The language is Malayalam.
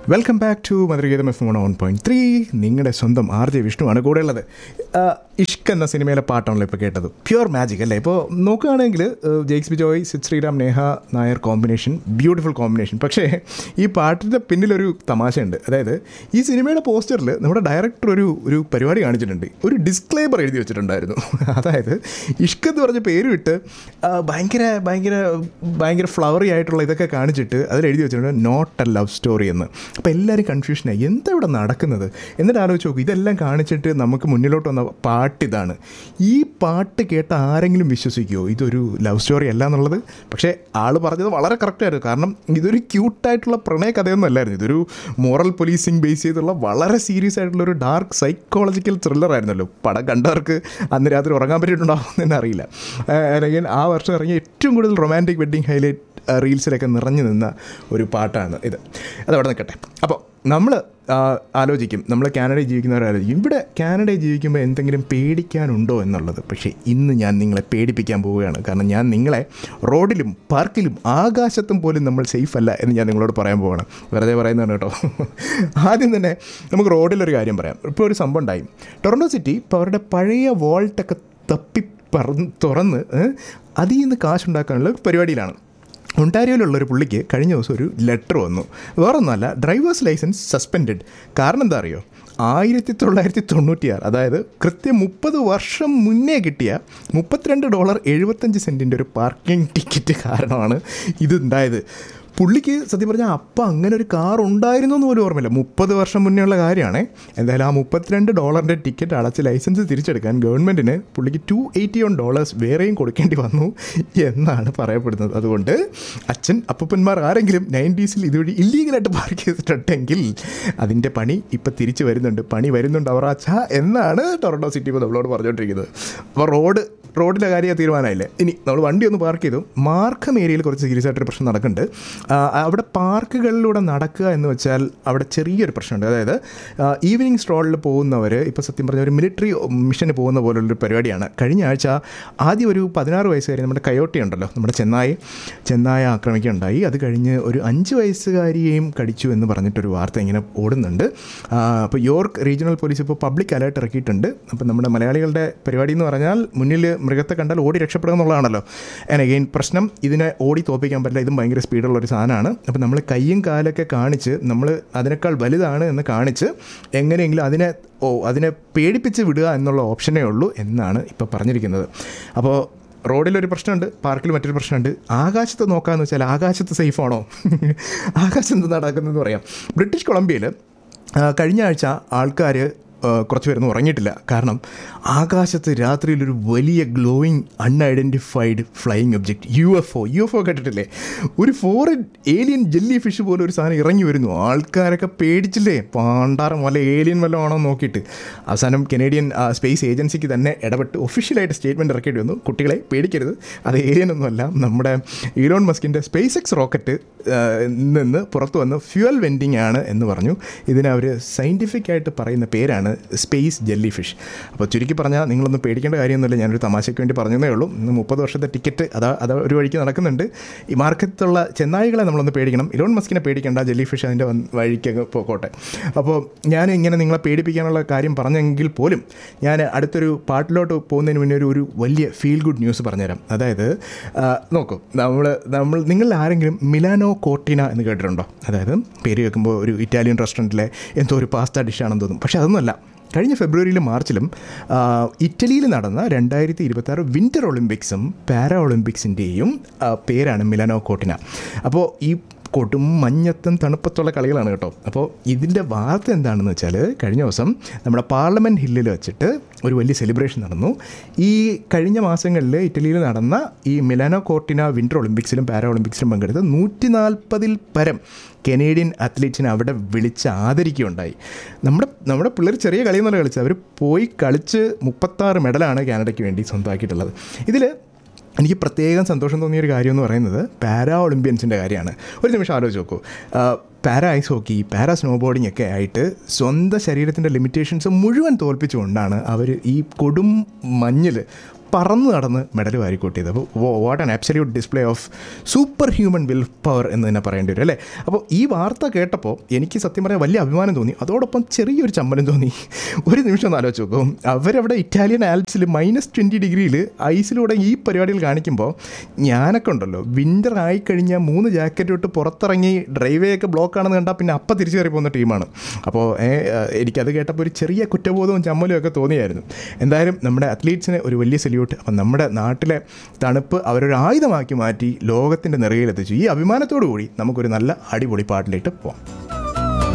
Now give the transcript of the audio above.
welcome back to Madhurageetham F one point three നിങ്ങളുടെ സ്വന്തം ആർ ജെ വിഷ്ണുവാണ് കൂടെ ഉള്ളത് ആ, ഇഷ്ക് എന്ന സിനിമയിലെ പാട്ടാണല്ലോ ഇപ്പോൾ കേട്ടത് പ്യുവർ മാജിക് അല്ലേ ഇപ്പോൾ നോക്കുകയാണെങ്കിൽ Jakes Bijoy Sid Sriram Neha Nair combination beautiful combination പക്ഷേ ഈ പാട്ടിൻ്റെ പിന്നിലൊരു തമാശയുണ്ട് അതായത് ഈ സിനിമയുടെ പോസ്റ്ററിൽ നമ്മുടെ ഡയറക്ടർ ഒരു ഒരു പരിപാടി കാണിച്ചിട്ടുണ്ട് ഒരു ഡിസ്ക്ലൈമർ എഴുതി വെച്ചിട്ടുണ്ടായിരുന്നു അതായത് ഇഷ്ക് എന്ന് പറഞ്ഞ പേര് വിട്ട് ആ, ഭയങ്കര ഭയങ്കര ഭയങ്കര ഫ്ലവറി ആയിട്ടുള്ള ഇതൊക്കെ കാണിച്ചിട്ട് അതിൽ എഴുതി വെച്ചിട്ടുണ്ട് നോട്ട് എ ലവ് സ്റ്റോറി എന്ന് അപ്പോൾ എല്ലാവരും കൺഫ്യൂഷനായി എന്താ ഇവിടെ നടക്കുന്നത് എന്നിട്ട് ആലോചിച്ച് നോക്കും ഇതെല്ലാം കാണിച്ചിട്ട് നമുക്ക് മുന്നിലോട്ട് വന്ന പാട്ട് ഇതാണ് ഈ പാട്ട് കേട്ട ആരെങ്കിലും വിശ്വസിക്കുമോ ഇതൊരു ലവ് സ്റ്റോറി അല്ല എന്നുള്ളത് പക്ഷേ ആൾ പറഞ്ഞത് വളരെ കറക്റ്റായിരുന്നു കാരണം ഇതൊരു ക്യൂട്ടായിട്ടുള്ള പ്രണയ കഥയൊന്നും അല്ലായിരുന്നു ഇതൊരു മോറൽ പോലീസിങ് ബേസ് ചെയ്തുള്ള വളരെ സീരിയസ് ആയിട്ടുള്ള ഒരു ഡാർക്ക് സൈക്കോളജിക്കൽ ത്രില്ലർ ആയിരുന്നല്ലോ പടം കണ്ടവർക്ക് അന്ന് രാത്രി ഉറങ്ങാൻ പറ്റിയിട്ടുണ്ടാവും എന്ന് അറിയില്ല അല്ലെങ്കിൽ ആ വർഷം ഇറങ്ങിയ ഏറ്റവും കൂടുതൽ റൊമാൻറ്റിക് വെഡ്ഡിങ് ഹൈലൈറ്റ് റീൽസിലൊക്കെ നിറഞ്ഞു നിന്ന ഒരു പാട്ടാണ് ഇത് അതവിടെ നിൽക്കട്ടെ അപ്പോൾ നമ്മൾ ആലോചിക്കും നമ്മൾ കാനഡയിൽ ജീവിക്കുന്നവരാലോചിക്കും ഇവിടെ കാനഡയിൽ ജീവിക്കുമ്പോൾ എന്തെങ്കിലും പേടിക്കാനുണ്ടോ എന്നുള്ളത് പക്ഷേ ഇന്ന് ഞാൻ നിങ്ങളെ പേടിപ്പിക്കാൻ പോവുകയാണ് കാരണം ഞാൻ നിങ്ങളെ റോഡിലും പാർക്കിലും ആകാശത്തും പോലും നമ്മൾ സേഫ് അല്ല എന്ന് ഞാൻ നിങ്ങളോട് പറയാൻ പോവാണ് വെറുതെ പറയുന്നതാണ് കേട്ടോ ആദ്യം തന്നെ നമുക്ക് റോഡിലൊരു കാര്യം പറയാം ഇപ്പോൾ ഒരു സംഭവം ഉണ്ടായി ടൊറൻറ്റോ സിറ്റി ഇപ്പോൾ അവരുടെ പഴയ വോൾട്ടൊക്കെ തപ്പി പറന്ന് തുറന്ന് ഏഹ്, അതിൽ നിന്ന് കാശുണ്ടാക്കാനുള്ള ഒരു പരിപാടിയിലാണ് ഒണ്ടാരിയോയിലുള്ള ഒരു പുള്ളിക്ക് കഴിഞ്ഞ ദിവസം ഒരു ലെറ്റർ വന്നു വേറൊന്നുമല്ല ഡ്രൈവേഴ്സ് ലൈസൻസ് സസ്പെൻഡഡ് കാരണം എന്താ അറിയോ ആയിരത്തി തൊള്ളായിരത്തി തൊണ്ണൂറ്റിയാറ് അതായത് കൃത്യം മുപ്പത് വർഷം മുന്നേ കിട്ടിയ മുപ്പത്തിരണ്ട് ഡോളർ എഴുപത്തഞ്ച് സെൻറ്റിൻ്റെ ഒരു പാർക്കിംഗ് ടിക്കറ്റ് കാരണമാണ് ഇതുണ്ടായത് പുള്ളിക്ക് സത്യം പറഞ്ഞാൽ അപ്പം അങ്ങനെ ഒരു കാർ ഉണ്ടായിരുന്നു എന്ന് പോലും ഓർമ്മയില്ല മുപ്പത് വർഷം മുന്നേ ഉള്ള കാര്യമാണ് എന്തായാലും ആ മുപ്പത്തിരണ്ട് ഡോളറിൻ്റെ ടിക്കറ്റ് അടച്ച് ലൈസൻസ് തിരിച്ചെടുക്കാൻ ഗവൺമെൻറ്റിന് പുള്ളിക്ക് ടു എയ്റ്റി വൺ ഡോളേഴ്സ് വേറെയും കൊടുക്കേണ്ടി വന്നു എന്നാണ് പറയപ്പെടുന്നത് അതുകൊണ്ട് അച്ഛൻ അപ്പൂപ്പന്മാർ ആരെങ്കിലും നയൻറ്റീസിൽ ഇതുവഴി ഇല്ലീഗലായിട്ട് പാർക്ക് ചെയ്തിട്ടുണ്ടെങ്കിൽ അതിൻ്റെ പണി ഇപ്പം തിരിച്ചു വരുന്നുണ്ട് പണി വരുന്നുണ്ട് അവറാച്ച എന്നാണ് ടൊറൻറ്റോ സിറ്റി ഇപ്പോൾ നമ്മളോട് പറഞ്ഞുകൊണ്ടിരിക്കുന്നത് അപ്പോൾ റോഡ് റോഡിലെ കാര്യം തീരുമാനമായില്ലേ ഇനി നമ്മൾ വണ്ടി ഒന്ന് പാർക്ക് ചെയ്തു മാർക്കം ഏരിയയിൽ കുറച്ച് സീരിയസ് ആയിട്ടൊരു പ്രശ്നം നടക്കുന്നുണ്ട് ആ, അവിടെ പാർക്കുകളിലൂടെ നടക്കുക എന്ന് വെച്ചാൽ അവിടെ ചെറിയൊരു പ്രശ്നമുണ്ട് അതായത് ഈവനിങ് സ്ട്രോളിൽ പോകുന്നവർ ഇപ്പോൾ സത്യം പറഞ്ഞ ഒരു മിലിറ്ററി മിഷന് പോകുന്ന പോലുള്ളൊരു പരിപാടിയാണ് കഴിഞ്ഞ ആഴ്ച ആദ്യം ഒരു പതിനാറ് വയസ്സുകാരി നമ്മുടെ കയോട്ടി ഉണ്ടല്ലോ നമ്മുടെ ചെന്നായി ചെന്നായ ആക്രമിക്കുകയുണ്ടായി അത് കഴിഞ്ഞ് ഒരു അഞ്ച് വയസ്സുകാരിയെയും കടിച്ചു എന്ന് പറഞ്ഞിട്ടൊരു വാർത്ത ഇങ്ങനെ ഓടുന്നുണ്ട് ആ, അപ്പോൾ യോർക്ക് റീജിയണൽ പോലീസ് ഇപ്പോൾ പബ്ലിക് അലേർട്ട് ഇറക്കിയിട്ടുണ്ട് അപ്പോൾ നമ്മുടെ മലയാളികളുടെ പരിപാടി എന്ന് പറഞ്ഞാൽ മുന്നിൽ മൃഗത്തെ കണ്ടാൽ ഓടി രക്ഷപ്പെടുക എന്നുള്ളതാണല്ലോ ആൻഡ് അഗെയിൻ പ്രശ്നം ഇതിനെ ഓടി തോപ്പിക്കാൻ പറ്റില്ല ഇതും ഭയങ്കര സ്പീഡുള്ള ഒരു സാധനമാണ് അപ്പോൾ നമ്മൾ കയ്യും കാലൊക്കെ കാണിച്ച് നമ്മൾ അതിനേക്കാൾ വലുതാണ് എന്ന് കാണിച്ച് എങ്ങനെയെങ്കിലും അതിനെ ഓ അതിനെ പേടിപ്പിച്ച് വിടുക എന്നുള്ള ഓപ്ഷനേ ഉള്ളൂ എന്നാണ് ഇപ്പോൾ പറഞ്ഞിരിക്കുന്നത് അപ്പോൾ റോഡിലൊരു പ്രശ്നമുണ്ട് പാർക്കിൽ മറ്റൊരു പ്രശ്നമുണ്ട് ആകാശത്ത് നോക്കാമെന്ന് വെച്ചാൽ ആകാശത്ത് സേഫാണോ ആകാശത്ത് എന്ത് നടക്കുന്നതെന്ന് പറയാം ബ്രിട്ടീഷ് കൊളംബിയയിൽ ആ, കഴിഞ്ഞ ആഴ്ച ആൾക്കാർ കുറച്ച് പേരൊന്നും ഉറങ്ങിയിട്ടില്ല കാരണം ആകാശത്ത് രാത്രിയിൽ ഒരു വലിയ glowing unidentified flying object U F O U F O കേട്ടിട്ടില്ലേ ഒരു ഫോറിൻ ഏലിയൻ ജെല്ലി ഫിഷ് പോലെ ഒരു സാധനം ഇറങ്ങി വരുന്നു ആൾക്കാരൊക്കെ പേടിച്ചില്ലേ പാണ്ടാറം വല്ല ഏലിയൻ വല്ലതും ആണോ എന്ന് നോക്കിയിട്ട് അവസാനം കനേഡിയൻ ആ, സ്പേസ് ഏജൻസിക്ക് തന്നെ ഇടപെട്ട് ഒഫീഷ്യലായിട്ട് സ്റ്റേറ്റ്മെൻറ്റ് ഇറക്കേണ്ടി വന്നു കുട്ടികളെ പേടിക്കരുത് അത് ഏലിയൻ ഒന്നുമല്ല നമ്മുടെ ഈലോൺ മസ്കിൻ്റെ സ്പേസ് എക്സ് റോക്കറ്റ് നിന്ന് പുറത്തു വന്ന് ഫ്യുവൽ വെൻഡിങ് ആണ് എന്ന് പറഞ്ഞു ഇതിനെ അവർ സയൻറ്റിഫിക് ആയിട്ട് പറയുന്ന പേരാണ് സ്പേസ് ജെല്ലി ഫിഷ് അപ്പോൾ ചുരുക്കി പറഞ്ഞാൽ നിങ്ങളൊന്നും പേടിക്കേണ്ട കാര്യമൊന്നുമില്ല ഞാനൊരു തമാശയ്ക്ക് വേണ്ടി പറഞ്ഞതേ ഉള്ളൂ ഇന്ന് മുപ്പത് വർഷത്തെ ടിക്കറ്റ് അതാ അത് ഒരു വഴിക്ക് നടക്കുന്നുണ്ട് ഈ മാർക്കറ്റുള്ള ചെന്നായികളെ നമ്മളൊന്ന് പേടിക്കണം ഇലോൺ മസ്കിനെ പേടിക്കേണ്ട ജെല്ലി ഫിഷ് അതിൻ്റെ വന്ന് വഴിക്കൊക്കെ പോക്കോട്ടെ അപ്പോൾ ഞാൻ ഇങ്ങനെ നിങ്ങളെ പേടിപ്പിക്കാനുള്ള കാര്യം പറഞ്ഞെങ്കിൽ പോലും ഞാൻ അടുത്തൊരു പാട്ടിലോട്ട് പോകുന്നതിന് മുന്നേ ഒരു ഒരു വലിയ ഫീൽ ഗുഡ് ന്യൂസ് പറഞ്ഞുതരാം അതായത് ആ, നോക്കൂ നമ്മൾ നമ്മൾ നിങ്ങൾ ആരെങ്കിലും മിലാനോ കോർട്ടിന എന്ന് കേട്ടിട്ടുണ്ടോ അതായത് പേര് കേൾക്കുമ്പോൾ ഒരു ഇറ്റാലിയൻ റെസ്റ്റോറൻറ്റിലെ എന്തോ ഒരു പാസ്ത ഡിഷാണെന്ന് തോന്നും പക്ഷേ അതൊന്നുമല്ല കഴിഞ്ഞ ഫെബ്രുവരിയിലും മാർച്ചിലും ആ, ഇറ്റലിയിൽ നടന്ന രണ്ടായിരത്തി ഇരുപത്തി ആറ് വിൻ്റർ ഒളിമ്പിക്സും പാരാ ഒളിമ്പിക്സിൻ്റെയും ആ, പേരാണ് മിലാനോ കോട്ടിന അപ്പോൾ ഈ കൊടും മഞ്ഞത്തും തണുപ്പത്തുള്ള കളികളാണ് കേട്ടോ അപ്പോൾ ഇതിൻ്റെ വാർത്ത എന്താണെന്ന് വെച്ചാൽ കഴിഞ്ഞ ദിവസം നമ്മുടെ പാർലമെൻറ്റ് ഹില്ലിൽ വെച്ചിട്ട് ഒരു വലിയ സെലിബ്രേഷൻ നടന്നു ഈ കഴിഞ്ഞ മാസങ്ങളിൽ ഇറ്റലിയിൽ നടന്ന ഈ മിലാനോ കോർട്ടിന വിൻ്റർ ഒളിമ്പിക്സിലും പാരാ ഒളിമ്പിക്സിലും പങ്കെടുത്ത നൂറ്റി നാൽപ്പതിൽ പരം കനേഡിയൻ അത്ലറ്റ്സിനെ അവിടെ വിളിച്ച് ആദരിക്കുകയുണ്ടായി നമ്മുടെ നമ്മുടെ പിള്ളേർ ചെറിയ കളിയൊന്നുമല്ല കളിച്ചത് അവർ പോയി കളിച്ച് മുപ്പത്താറ് മെഡലാണ് കാനഡയ്ക്ക് വേണ്ടി സ്വന്തമാക്കിയിട്ടുള്ളത് ഇതിൽ എനിക്ക് പ്രത്യേകം സന്തോഷം തോന്നിയ ഒരു കാര്യം എന്ന് പറയുന്നത് പാരാ ഒളിമ്പ്യൻസിൻ്റെ കാര്യമാണ് ഒരു നിമിഷം ആലോചിച്ച് നോക്കൂ ആ, para ice hockey para snowboarding ഒക്കെ ആയിട്ട് സ്വന്തം ശരീരത്തിൻ്റെ ലിമിറ്റേഷൻസ് മുഴുവൻ തോൽപ്പിച്ചുകൊണ്ടാണ് അവർ ഈ കൊടും മഞ്ഞിൽ പറന്ന് നടന്ന് മെഡൽ വാരിക്കൂട്ടിയത് അപ്പോൾ what an absolute display of super human will power എന്ന് തന്നെ പറയേണ്ടി വരും അല്ലേ അപ്പോൾ ഈ വാർത്ത കേട്ടപ്പോൾ എനിക്ക് സത്യം പറയാൻ വലിയ അഭിമാനം തോന്നി അതോടൊപ്പം ചെറിയൊരു ചമ്മലം തോന്നി ഒരു നിമിഷം ഒന്ന് ആലോചിച്ച് നോക്കും അവരവിടെ ഇറ്റാലിയൻ ആൽപ്സിൽ മൈനസ് ട്വൻറ്റി ഡിഗ്രിയിൽ ഐസിലൂടെ ഈ പരിപാടികൾ കാണിക്കുമ്പോൾ ഞാനൊക്കെ ഉണ്ടല്ലോ വിൻ്റർ ആയിക്കഴിഞ്ഞാൽ മൂന്ന് ജാക്കറ്റ് ഇട്ട് പുറത്തിറങ്ങി ഡ്രൈവേ ഒക്കെ ബ്ലോക്ക് ആണെന്ന് കണ്ടാൽ പിന്നെ അപ്പം തിരിച്ചു കയറി പോകുന്ന ടീമാണ് അപ്പോൾ എനിക്കത് കേട്ടപ്പോൾ ഒരു ചെറിയ കുറ്റബോധവും ചമ്മലും ഒക്കെ തോന്നിയായിരുന്നു എന്തായാലും നമ്മുടെ അത്ലീറ്റ്സിന് ഒരു വലിയ സല്യൂട്ട് അപ്പം നമ്മുടെ നാട്ടിലെ തണുപ്പ് അവരൊരു ആയുധമാക്കി മാറ്റി ലോകത്തിൻ്റെ നിറയിലെത്തിച്ചു ഈ അഭിമാനത്തോടു കൂടി നമുക്കൊരു നല്ല അടിപൊളി പാട്ടിലിട്ട് പോവാം